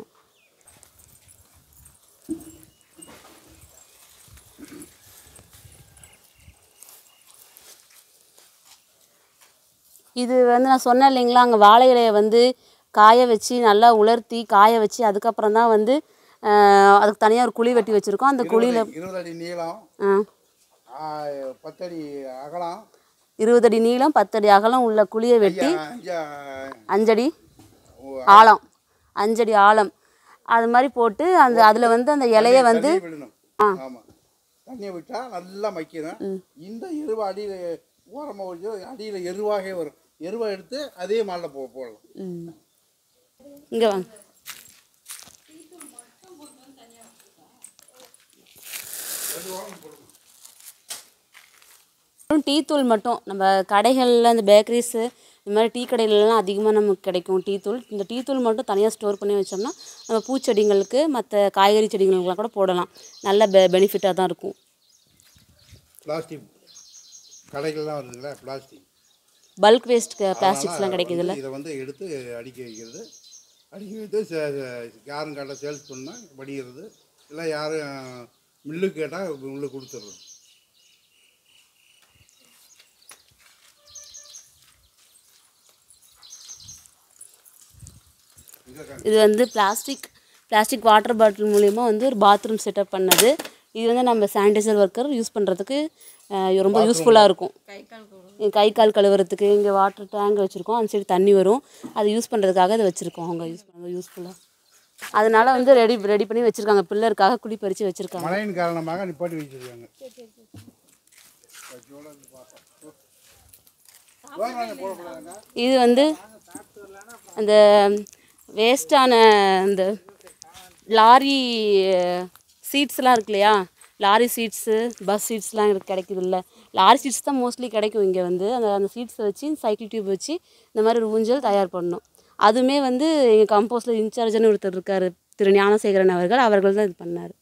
இது வந்து நான் சொன்னேன் இல்லைங்களா அங்கே வாழை இலையை வந்து காய வச்சு நல்லா உலர்த்தி காய வச்சு அதுக்கப்புறம் தான் வந்து அஹ், அதுக்கு தனியாக ஒரு குழி வெட்டி வச்சுருக்கோம் அந்த குழியில் இருபது அடி நீளம் ஆ, பத்தடி அகலம் இருபது அடி நீளம் பத்தடி அகலம் உள்ள குழியை வெட்டி அஞ்சா அஞ்சடி ஆழம் அஞ்சடி ஆழம் அது மாதிரி போட்டு அந்த அதில் வந்து அந்த இலைய வந்து தண்ணி விடணும் ஆமாம் தண்ணியை விட்டா நல்லா மக்கிடும் இந்த எருவை அடியில் ஓரமாக வச்சு அடியில் எருவாகவே வரும் எருவை எடுத்து அதே மாலில் போ போடலாம் இங்கே வாங்க அப்புறம் டீ தூள் மட்டும் நம்ம கடைகளில் இந்த பேக்கரிஸு இந்த மாதிரி டீ கடையிலலாம் அதிகமாக நமக்கு கிடைக்கும் டீ தூள் இந்த டீ தூள் மட்டும் தனியாக ஸ்டோர் பண்ணி வச்சோம்னா நம்ம பூச்செடிங்களுக்கு மற்ற காய்கறி செடிங்களுக்கெல்லாம் கூட போடலாம் நல்ல பெ பெனிஃபிட்டாக தான் இருக்கும் பிளாஸ்டிக் கடைகள்லாம் வருதுங்களா பிளாஸ்டிக் பல்க் வேஸ்ட் பிளாஸ்டிக்ஸ்லாம் கிடைக்குதுல்ல இதை வந்து எடுத்து அடிக்க வைக்கிறது அடிக்க வைத்து ச- ச- யாரும் கேட்டால் சேல்ஸ் பண்ணால் படிக்கிறது இல்லை யாரும் மில்லுக்கு கேட்டால் மில்லு கொடுத்துட்றது இது வந்து பிளாஸ்டிக் பிளாஸ்டிக் வாட்டர் பாட்டில் மூலிமா வந்து ஒரு பாத்ரூம் செட்டப் பண்ணது இது வந்து நம்ம சானிடைசர் ஒர்க்கர் யூஸ் பண்ணுறதுக்கு ரொம்ப யூஸ்ஃபுல்லாக இருக்கும் இங்க கை கால் கழுவுறதுக்கு இங்கே வாட்டர் டேங்க் வச்சுருக்கோம் அந்த சைடு தண்ணி வரும் அதை யூஸ் பண்ணுறதுக்காக அதை வச்சுருக்கோம் அவங்க யூஸ் பண்ணுறது யூஸ்ஃபுல்லாக அதனால வந்து ரெடி ரெடி பண்ணி வச்சுருக்காங்க பில்லருக்காக குழி பறித்து வச்சுருக்காங்க மழையின் காரணமாக நிப்பாட்டி வச்சிருக்காங்க இது வந்து அந்த வேஸ்டான அந்த லாரி சீட்ஸ்லாம் இருக்கு இல்லையா லாரி சீட்ஸு பஸ் சீட்ஸ்லாம் இருக்கு கிடைக்குது இல்லை லாரி சீட்ஸ் தான் மோஸ்ட்லி கிடைக்கும் இங்கே வந்து அந்த அந்த சீட்ஸை வச்சு சைக்கிள் டியூப் வச்சு இந்த மாதிரி ஒரு ஊஞ்சல் தயார் பண்ணோம் அதுவுமே வந்து எங்கள் கம்போஸ்டில் இன்சார்ஜ்னு ஒருத்தர் இருக்கார் திரு ஞானசேகரன் அவர்கள் அவர்கள் தான் இது பண்ணார்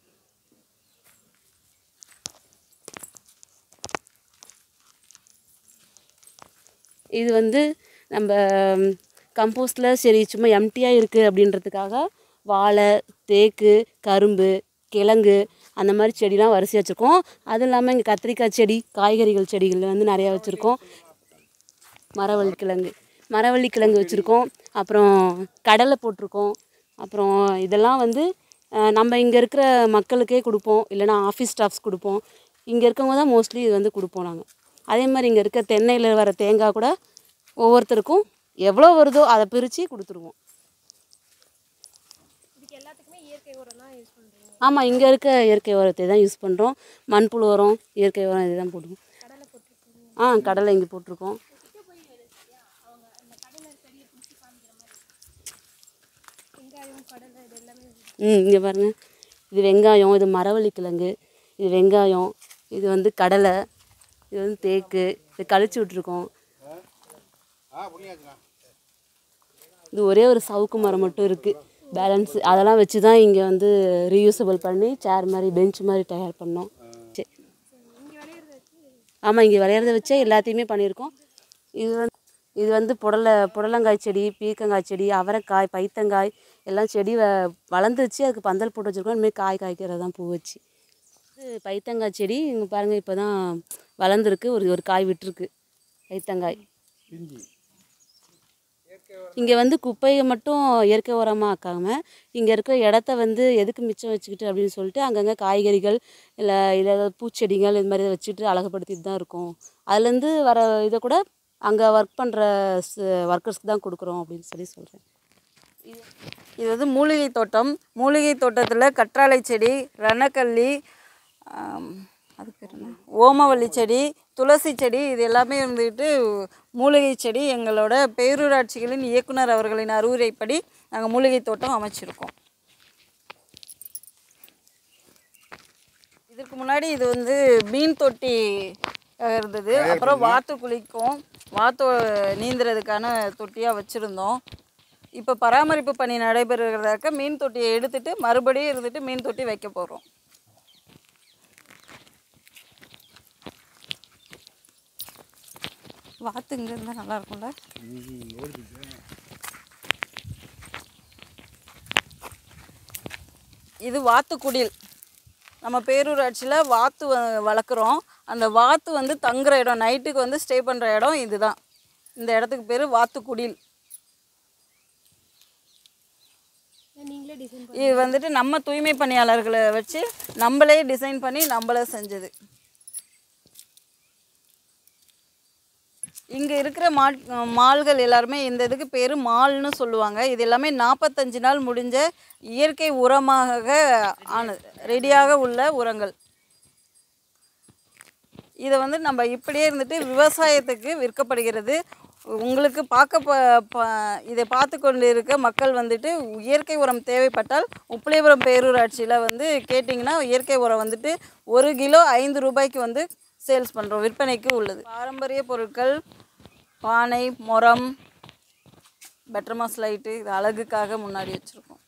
இது வந்து நம்ம கம்போஸ்டில் சரி சும்மா எம்டியாக இருக்குது அப்படின்றதுக்காக வாழை தேக்கு கரும்பு கிழங்கு அந்த மாதிரி செடிலாம் வரிசையாக வச்சுருக்கோம் அதுவும் இல்லாமல் இங்கே கத்திரிக்காய் செடி காய்கறிகள் செடிகள் வந்து நிறையா வச்சுருக்கோம் மரவள்ளி கிழங்கு மரவள்ளி கிழங்கு வச்சுருக்கோம் அப்புறம் கடலை போட்டிருக்கோம் அப்புறம் இதெல்லாம் வந்து அஹ், நம்ம இங்கே இருக்கிற மக்களுக்கே கொடுப்போம் இல்லைன்னா ஆஃபீஸ் ஸ்டாஃப்ஸ் கொடுப்போம் இங்கே இருக்கவங்க தான் மோஸ்ட்லி இது வந்து கொடுப்போம் நாங்கள் அதே மாதிரி இங்கே இருக்க தென்னையில் வர தேங்காய் கூட ஒவ்வொருத்தருக்கும் எவ்வளோ வருதோ அதை பிரித்து கொடுத்துருவோம் ஆமாம் இங்கே இருக்க இயற்கை உரத்தை தான் யூஸ் பண்ணுறோம் மண்புழு உரம் இயற்கை உரம் இது தான் போடுவோம் ஆ கடலை இங்கே போட்டிருக்கோம் ம் இங்கே பாருங்கள் இது வெங்காயம் இது மரவள்ளி கிழங்கு இது வெங்காயம் இது வந்து கடலை இது வந்து தேக்கு இது கழிச்சு விட்ருக்கோம் ஆ புரியாதுண்ணா இது ஒரே ஒரு சவுக்கு மரம் மட்டும் இருக்குது பேலன்ஸ் அதெல்லாம் வச்சு தான் இங்கே வந்து ரீயூசபிள் பண்ணி சேர் மாதிரி பெஞ்ச் மாதிரி தயார் பண்ணோம் சரி ஆமாம் இங்கே விளையிறத வச்சே எல்லாத்தையுமே பண்ணியிருக்கோம் இது வந்து இது வந்து புடலை புடலங்காய் செடி பீர்க்கங்காய் செடி அவரைக்காய் பைத்தங்காய் எல்லாம் செடி வ வளர்ந்துருச்சு அதுக்கு பந்தல் போட்டு வச்சுருக்கோம் இனிமேல் காய் காய்க்கிறது தான் பூ வச்சு இது பைத்தங்காய் செடி இங்கே பாருங்கள் இப்போ தான் வளர்ந்துருக்கு ஒரு ஒரு காய் விட்டுருக்கு பைத்தங்காய் பிஞ்சி இங்கே வந்து குப்பையை மட்டும் இயற்கை உரமாக ஆக்காம இங்கே இருக்கிற இடத்த வந்து எதுக்கு மிச்சம் வச்சுக்கிட்டு அப்படின்னு சொல்லிட்டு அங்கங்கே காய்கறிகள் இல்லை இல்லை ஏதாவது பூச்செடிகள் இது மாதிரி வச்சுட்டு அழகுபடுத்திட்டு தான் இருக்கும் அதுலேருந்து வர இதை கூட அங்கே ஒர்க் பண்ணுற ஒர்க்கர்ஸ்க்கு தான் கொடுக்குறோம் அப்படின்னு சொல்லி சொல்கிறேன் இது வந்து மூலிகை தோட்டம் மூலிகை தோட்டத்தில் கற்றாழை செடி ரணக்கல்லி ஆம், அது பேர் என்ன ஓமவல்லி செடி துளசி செடி இது எல்லாமே இருந்துக்கிட்டு மூலிகை செடி எங்களோட பேரூராட்சிகளின் இயக்குனர் அவர்களின் அறிவுரைப்படி நாங்கள் மூலிகை தோட்டம் அமைச்சிருக்கோம் இதுக்கு முன்னாடி இது வந்து மீன் தொட்டி அஹ், இருந்தது அப்புறம் வாத்து குளிக்கும் வாத்து நீந்துறதுக்கான தொட்டியாக வச்சுருந்தோம் இப்போ பராமரிப்பு பணி நடைபெறுகிறதாக்க மீன் தொட்டியை எடுத்துட்டு மறுபடியும் இருந்துட்டு மீன் தொட்டி வைக்க போகிறோம் வாத்து இங்கே இருந்தால் நல்லா இருக்கும்ல இது வாத்துக்குடில் நம்ம பேரூராட்சியில் வாத்து வ- வளர்க்குறோம் அந்த வாத்து வந்து தங்குற இடம் நைட்டுக்கு வந்து ஸ்டே பண்ணுற இடம் இதுதான் இந்த இடத்துக்கு பேர் வாத்துக்குடில் இது வந்துட்டு நம்ம தூய்மை பணியாளர்களை வச்சு நம்மளே டிசைன் பண்ணி நம்மளே செஞ்சது இங்கே இருக்கிற மால் மால்கள் எல்லாருமே இந்த இதுக்கு பேர் மால்னு சொல்லுவாங்க இது எல்லாமே நாற்பத்தஞ்சு நாள் முடிஞ்ச இயற்கை உரமாக ஆனது ரெடியாக உள்ள உரங்கள் இதை வந்து நம்ம இப்படியே இருந்துட்டு விவசாயத்துக்கு விற்கப்படுகிறது உங்களுக்கு பார்க்க ப ப இதை பார்த்து கொண்டு இருக்க மக்கள் வந்துட்டு இயற்கை உரம் தேவைப்பட்டால் உப்பிலிபுரம் பேரூராட்சியில் வந்து கேட்டிங்கன்னா இயற்கை உரம் வந்துட்டு ஒரு கிலோ ஐந்து ரூபாய்க்கு வந்து சேல்ஸ் பண்ணுறோம் விற்பனைக்கு உள்ளது பாரம்பரிய பொருட்கள் பானை முறம் பெட்டர்மாஸ் லைட்டு இது அழகுக்காக முன்னாடி வச்சுருக்கோம்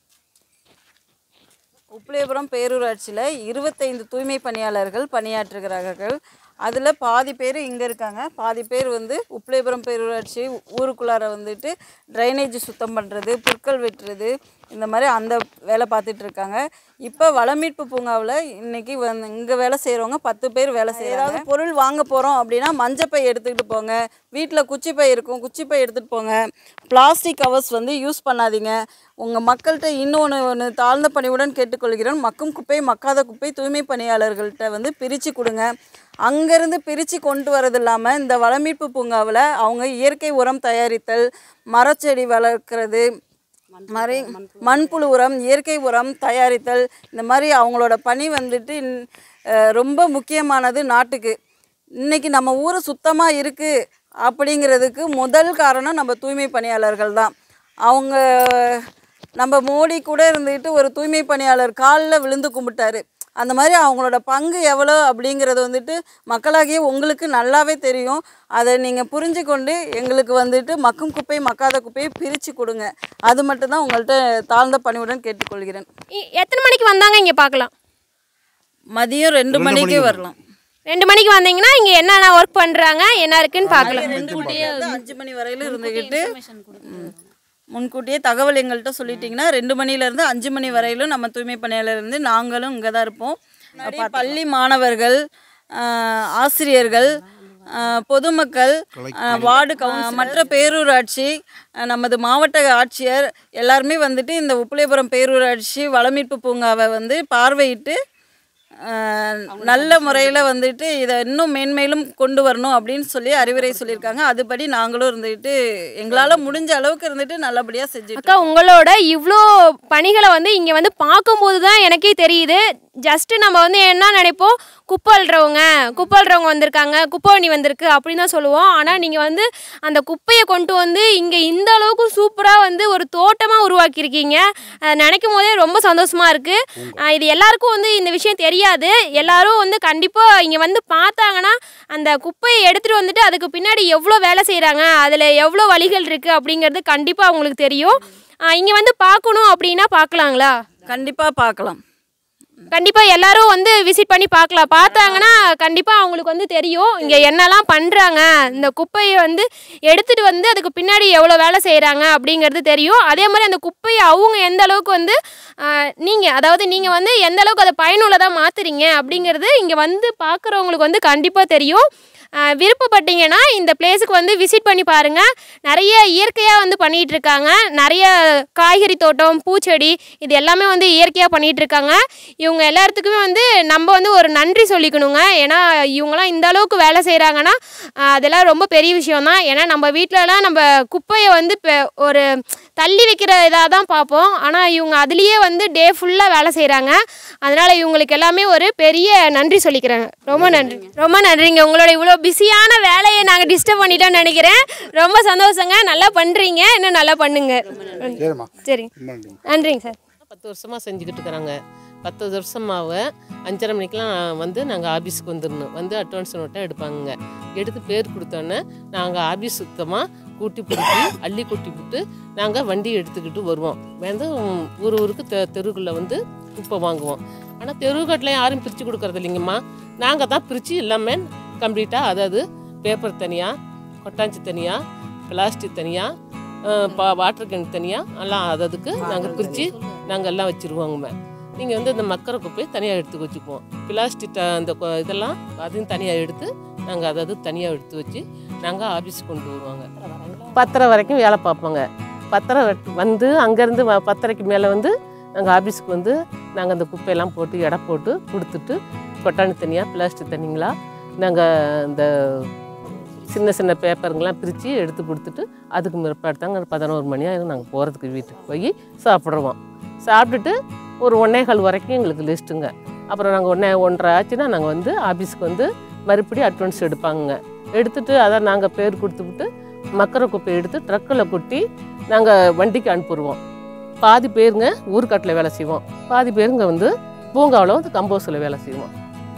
உப்பிலியபுரம் பேரூராட்சியில் இருபத்தைந்து தூய்மை பணியாளர்கள் பணியாற்றுகிறார்கள் அதில் பாதி பேர் இங்கே இருக்காங்க பாதி பேர் வந்து உப்பிலியபுரம் பேரூராட்சி ஊருக்குள்ளார வந்துட்டு ட்ரைனேஜ் சுத்தம் பண்ணுறது புற்கள் வெட்டுறது இந்த மாதிரி அந்த வேலை பார்த்துட்டு இருக்காங்க இப்போ வளமீட்பு பூங்காவில் இன்னைக்கு வந்து இங்கே வேலை செய்கிறவங்க பத்து பேர் வேலை செய்கிறாங்க ஏதாவது பொருள் வாங்க போகிறோம் அப்படின்னா மஞ்சப்பை எடுத்துக்கிட்டு போங்க வீட்டில் குச்சிப்பை இருக்கும் குச்சிப்பை எடுத்துகிட்டு போங்க பிளாஸ்டிக் கவர்ஸ் வந்து யூஸ் பண்ணாதீங்க உங்கள் மக்கள்கிட்ட இன்னொன்று ஒன்று தாழ்ந்த பணிவுடன் கேட்டுக்கொள்கிறேன் மக்கும் குப்பை மக்காத குப்பை தூய்மை பணியாளர்கள்ட்ட வந்து பிரித்து கொடுங்க அங்கேருந்து பிரித்து கொண்டு வரது இல்லாமல் இந்த வளமீட்பு பூங்காவில் அவங்க இயற்கை உரம் தயாரித்தல் மரச்செடி வளர்க்குறது மாதிரி மண்புழு உரம் இயற்கை உரம் தயாரித்தல் இந்த மாதிரி அவங்களோட பணி வந்துட்டு இன்- அஹ் ரொம்ப முக்கியமானது நாட்டுக்கு இன்னைக்கு நம்ம ஊர் சுத்தமாக இருக்குது அப்படிங்கிறதுக்கு முதல் காரணம் நம்ம தூய்மை பணியாளர்கள் தான் அவங்க நம்ம மோடி கூட இருந்துக்கிட்டு ஒரு தூய்மை பணியாளர் காலில் விழுந்து கும்பிட்டாரு அந்த மாதிரி அவங்களோட பங்கு எவ்வளோ அப்படிங்கிறது வந்துட்டு மக்களாகிய உங்களுக்கு நல்லாவே தெரியும் அதை நீங்கள் புரிஞ்சு கொண்டு எங்களுக்கு வந்துட்டு மக்கும் குப்பை மக்காத குப்பையை பிரித்து கொடுங்க அது மட்டும்தான் உங்கள்கிட்ட தாழ்ந்த பணிவுடன் கேட்டுக்கொள்கிறேன் இ- எத்தனை மணிக்கு வந்தாங்க இங்கே பார்க்கலாம் மதியம் ரெண்டு மணிக்கே வரலாம் ரெண்டு மணிக்கு வந்தீங்கன்னா இங்கே என்னென்ன ஒர்க் பண்ணுறாங்க என்ன இருக்குன்னு பார்க்கலாம் முன்கூட்டியே அஞ்சு மணி வரையிலும் இருந்துக்கிட்டு ம், முன்கூட்டியே தகவல் எங்கள்கிட்ட சொல்லிட்டீங்கன்னா ரெண்டு மணிலேருந்து அஞ்சு மணி வரையிலும் நம்ம தூய்மை பணியாளர் இருந்து நாங்களும் இங்கே தான் இருப்போம் முன்னாடி பள்ளி மாணவர்கள் ஆஹ், ஆசிரியர்கள் ஆஹ், பொதுமக்கள் ஆஹ், வார்டு கவுன்சிலர் மற்ற பேரூராட்சி ஆஹ், நமது மாவட்ட ஆட்சியர் எல்லாருமே வந்துட்டு இந்த உப்பிலியபுரம் பேரூராட்சி வளமீட்பு பூங்காவை வந்து பார்வையிட்டு ஆஹ், நல்ல முறையில் வந்துட்டு இதை இன்னும் மேன்மேலும் கொண்டு வரணும் அப்படின்னு சொல்லி அறிவுரை சொல்லியிருக்காங்க அதுபடி நாங்களும் இருந்துட்டு எங்களால் முடிஞ்ச அளவுக்கு இருந்துட்டு நல்லபடியாக செஞ்சுட்டு அக்கா உங்களோட இவ்வளோ பணிகளை வந்து இங்கே வந்து பார்க்கும்போது தான் எனக்கே தெரியுது ஜஸ்ட்டு நம்ம வந்து என்ன நினைப்போம் குப்பை அள்ளுறவங்க குப்பை அள்ளுறவங்க வந்திருக்காங்க குப்பை வண்டி வந்திருக்கு அப்படின்னு தான் சொல்லுவோம் ஆனால் நீங்கள் வந்து அந்த குப்பையை கொண்டு வந்து இங்கே இந்த அளவுக்கு சூப்பராக வந்து ஒரு தோட்டமாக உருவாக்கியிருக்கீங்க அதை நினைக்கும் போதே ரொம்ப சந்தோஷமாக இருக்குது இது எல்லாருக்கும் வந்து இந்த விஷயம் தெரியாது எல்லாரும் வந்து கண்டிப்பாக இங்கே வந்து பார்த்தாங்கன்னா அந்த குப்பையை எடுத்துகிட்டு வந்துட்டு அதுக்கு பின்னாடி எவ்வளோ வேலை செய்கிறாங்க அதில் எவ்வளோ வழிகள் இருக்குது அப்படிங்கிறது கண்டிப்பாக அவங்களுக்கு தெரியும் இங்கே வந்து பார்க்கணும் அப்படின்னா பார்க்கலாங்களா கண்டிப்பாக பார்க்கலாம் கண்டிப்பாக எல்லாரும் வந்து விசிட் பண்ணி பார்க்கலாம் பார்த்தாங்கன்னா கண்டிப்பாக அவங்களுக்கு வந்து தெரியும் இங்கே என்னெல்லாம் பண்ணுறாங்க இந்த குப்பையை வந்து எடுத்துகிட்டு வந்து அதுக்கு பின்னாடி எவ்வளோ வேலை செய்கிறாங்க அப்படிங்கிறது தெரியும் அதே மாதிரி அந்த குப்பையை அவங்க எந்த அளவுக்கு வந்து நீங்கள் அதாவது நீங்கள் வந்து எந்த அளவுக்கு அதை பயனுள்ளதாக மாற்றுறீங்க அப்படிங்கிறது இங்கே வந்து பார்க்குறவங்களுக்கு வந்து கண்டிப்பாக தெரியும் ஆஹ் விருப்பப்பட்டீங்கன்னா இந்த பிளேஸுக்கு வந்து விசிட் பண்ணி பாருங்கள் நிறைய இயற்கையாக வந்து பண்ணிகிட்டு இருக்காங்க நிறைய காய்கறி தோட்டம் பூச்செடி இது எல்லாமே வந்து இயற்கையாக பண்ணிகிட்டு இருக்காங்க இவங்க எல்லாத்துக்குமே வந்து நம்ம வந்து ஒரு நன்றி சொல்லிக்கணுங்க ஏன்னா இவங்களாம் இந்த அளவுக்கு வேலை செய்கிறாங்கன்னா அதெல்லாம் ரொம்ப பெரிய விஷயம் தான் ஏன்னா நம்ம வீட்டிலலாம் நம்ம குப்பையை வந்து இப்போ ஒரு தள்ளி வைக்கிற இதாக தான் பார்ப்போம் ஆனால் இவங்க அதுலேயே வந்து டே ஃபுல்லாக வேலை செய்கிறாங்க அதனால் இவங்களுக்கு எல்லாமே ஒரு பெரிய நன்றி சொல்லிக்கிறாங்க ரொம்ப நன்றி ரொம்ப நன்றிங்க உங்களோட இவ்வளோ பிஸியான வேலையை நாங்கள் டிஸ்டர்ப் பண்ணிட்டோம்னு நினைக்கிறேன் ரொம்ப சந்தோஷங்க நல்லா பண்ணுறீங்க இன்னும் நல்லா பண்ணுங்க சரிம்மா சரிங்க ரொம்ப நன்றிம்மா. நன்றிங்க சார் பத்து வருஷமாக செஞ்சுக்கிட்டு இருக்கிறாங்க பத்து வருஷமாவ அஞ்சரை மணிக்கெலாம் வந்து நாங்கள் ஆஃபீஸுக்கு வந்துடணும் வந்து அட்வான்ஸ் நோட்டை எடுப்பாங்க எடுத்து பேர் கொடுத்தோன்னே நாங்கள் ஆஃபீஸ் சுத்தமாக கூட்டி பிடிச்சி அள்ளி கொட்டி விட்டு நாங்கள் வண்டி எடுத்துக்கிட்டு வருவோம் வந்து உம், ஊர் ஊருக்கு தெ தெருவுக்குள்ளே வந்து குப்பை வாங்குவோம் ஆனால் தெருவுக்கட்டில் யாரும் பிரித்து கொடுக்கறது இல்லைங்கம்மா நாங்கள் தான் பிரித்து எல்லாமே கம்ப்ளீட்டாக அதாவது பேப்பர் தனியாக கொட்டாஞ்சி தனியாக பிளாஸ்டிக் தனியாக பா வாட்டர் கேன் தனியாக எல்லாம் அது அதுக்கு நாங்கள் பிரித்து நாங்கள் எல்லாம் வச்சுருவோங்கம்மா நீங்கள் வந்து இந்த மக்கரை குப்பையை தனியாக எடுத்து வச்சுக்குவோம் பிளாஸ்டிக் ட- அந்த கொ- இதெல்லாம் அதையும் தனியாக எடுத்து நாங்கள் அதை அது தனியாக எடுத்து வச்சு நாங்கள் ஆஃபீஸ் கொண்டு வருவாங்க பத்தரை வரைக்கும் வேலை பார்ப்போங்க பத்தரை வரைக்கும் வந்து அங்கேருந்து வ பத்தரைக்கு மேலே வந்து நாங்கள் ஆஃபீஸ்க்கு வந்து நாங்கள் அந்த குப்பையெல்லாம் போட்டு எடை போட்டு கொடுத்துட்டு கொட்டாணி தனியாக பிளாஸ்டிக் தனிங்களா நாங்கள் இந்த சின்ன சின்ன பேப்பருங்கெல்லாம் பிரித்து எடுத்து கொடுத்துட்டு அதுக்கு பிற்பாடு தாங்க பதினோரு மணி ஆயிரும் நாங்கள் போகிறதுக்கு வீட்டுக்கு போய் சாப்பிட்ருவோம் சாப்பிட்டுட்டு ஒரு ஒன்றே கால் வரைக்கும் எங்களுக்கு லிஸ்ட்டுங்க அப்புறம் நாங்கள் ஒன்றே ஒன்றரை ஆச்சுன்னா நாங்கள் வந்து ஆஃபீஸ்க்கு வந்து மறுபடியும் அட்வான்ஸ் எடுப்பாங்க எடுத்துட்டு அதை நாங்கள் பேர் கொடுத்துவிட்டு மக்கரை குப்பையை எடுத்து ட்ரக்கில் கொட்டி நாங்கள் வண்டிக்கு அனுப்பிடுவோம் பாதி பேருங்க ஊர்க்காட்டில் வேலை செய்வோம் பாதி பேருங்க வந்து பூங்காவில் வந்து கம்போஸில் வேலை செய்வோம்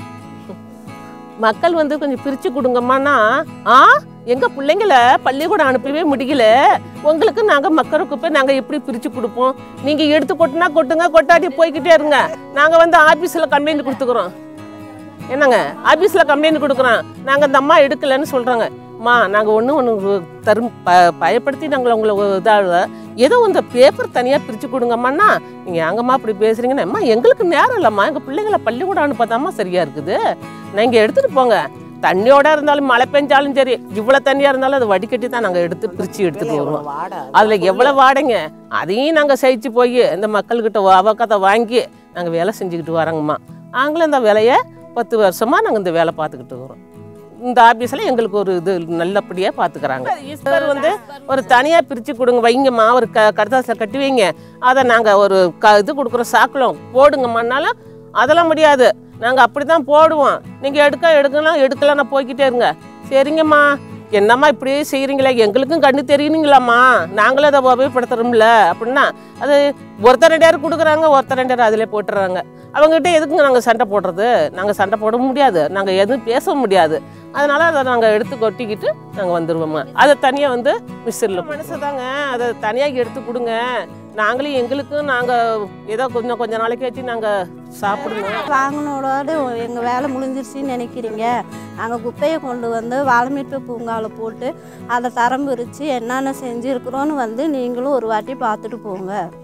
மக்கள் வந்து கொஞ்சம் பிரித்து கொடுங்கம்மான்னா ஆ எங்கள் பிள்ளைங்கள பள்ளிக்கூடம் அனுப்பவே முடியல உங்களுக்கு நாங்கள் மக்கரை குப்பை நாங்கள் எப்படி பிரித்து கொடுப்போம் நீங்கள் எடுத்து கொட்டினா கொட்டுங்க கொட்டாடி போய்க்கிட்டே இருங்க நாங்கள் வந்து ஆஃபீஸில் கம்ப்ளைண்ட் கொடுத்துக்குறோம் என்னங்க ஆஃபீஸில் கம்ப்ளைண்ட் கொடுக்குறோம் நாங்கள் இந்த அம்மா எடுக்கலைன்னு சொல்கிறாங்க அம்மா நாங்கள் ஒன்று ஒன்று தரும் ப பயப்படுத்தி நாங்கள் உங்களை இதாக ஏதோ இந்த பேப்பர் தனியாக பிரித்து கொடுங்கம்மாண்ணா நீங்கள் எங்கம்மா அப்படி பேசுகிறீங்கன்னா அம்மா எங்களுக்கு நேரம் இல்லைம்மா எங்கள் பிள்ளைங்கள பள்ளிக்கூடம் அனுப்பாதாம்மா சரியாக இருக்குது நீங்கள் எடுத்துகிட்டு போங்க தண்ணியோட இருந்தாலும் மழை பெஞ்சாலும் சரி இவ்வளோ தண்ணியாக இருந்தாலும் அதை வடிகட்டி தான் நாங்கள் எடுத்து பிரித்து எடுத்துகிட்டு வருவோம் அதில் எவ்வளோ வாடகைங்க அதையும் நாங்கள் சகிச்சு போய் இந்த மக்கள்கிட்ட அவக்கத்தை வாங்கி நாங்கள் வேலை செஞ்சுக்கிட்டு வரோங்கம்மா நாங்களும் இந்த வேலையை பத்து வருஷமாக நாங்கள் இந்த வேலை பார்த்துக்கிட்டு வரோம் இந்த ஆஃபீஸில் எங்களுக்கு ஒரு இது நல்லபடியாக பார்த்துக்கிறாங்க ஈஸ்வர் வந்து ஒரு தனியாக பிரித்து கொடுங்க வைங்கம்மா ஒரு க கடுதாசில் கட்டி வைங்க அதை நாங்கள் ஒரு க இது கொடுக்குறோம் சாக்கிலும் போடுங்கம்மானாலும் அதெல்லாம் முடியாது நாங்கள் அப்படி தான் போடுவோம் நீங்கள் எடுக்க எடுக்கலாம் எடுக்கலன்னா போய்க்கிட்டே இருங்க சரிங்கம்மா என்னம்மா இப்படியே செய்கிறீங்களே எங்களுக்கும் கண்ணு தெரியணுங்களாம்மா நாங்களும் அதை உபயோகப்படுத்துகிறோம்ல அப்படின்னா அது ஒருத்தர் ரெண்டு பேர் கொடுக்குறாங்க ஒருத்தர் ரெண்டு பேர் அதிலே போட்டுறாங்க அவங்ககிட்ட எதுக்குங்க நாங்கள் சண்டை போடுறது நாங்கள் சண்டை போட முடியாது நாங்கள் எதுவும் பேச முடியாது அதனால அதை நாங்கள் எடுத்து கொட்டிக்கிட்டு நாங்கள் வந்துடுவோம்மா அதை தனியாக வந்து மிக்சரில் மனசு தாங்க அதை தனியாக எடுத்து கொடுங்க நாங்களும் எங்களுக்கும் நாங்கள் ஏதோ கொஞ்சம் கொஞ்ச நாளைக்கு வச்சு நாங்கள் சாப்பிடணும் வாங்கினோட எங்கள் வேலை முடிஞ்சிருச்சுன்னு நினைக்கிறீங்க நாங்கள் குப்பையை கொண்டு வந்து வால்மீட்டு பூங்காவில் போட்டு அதை தரம் பிரித்து என்னென்ன செஞ்சுருக்குறோன்னு வந்து நீங்களும் ஒரு வாட்டி பார்த்துட்டு போங்க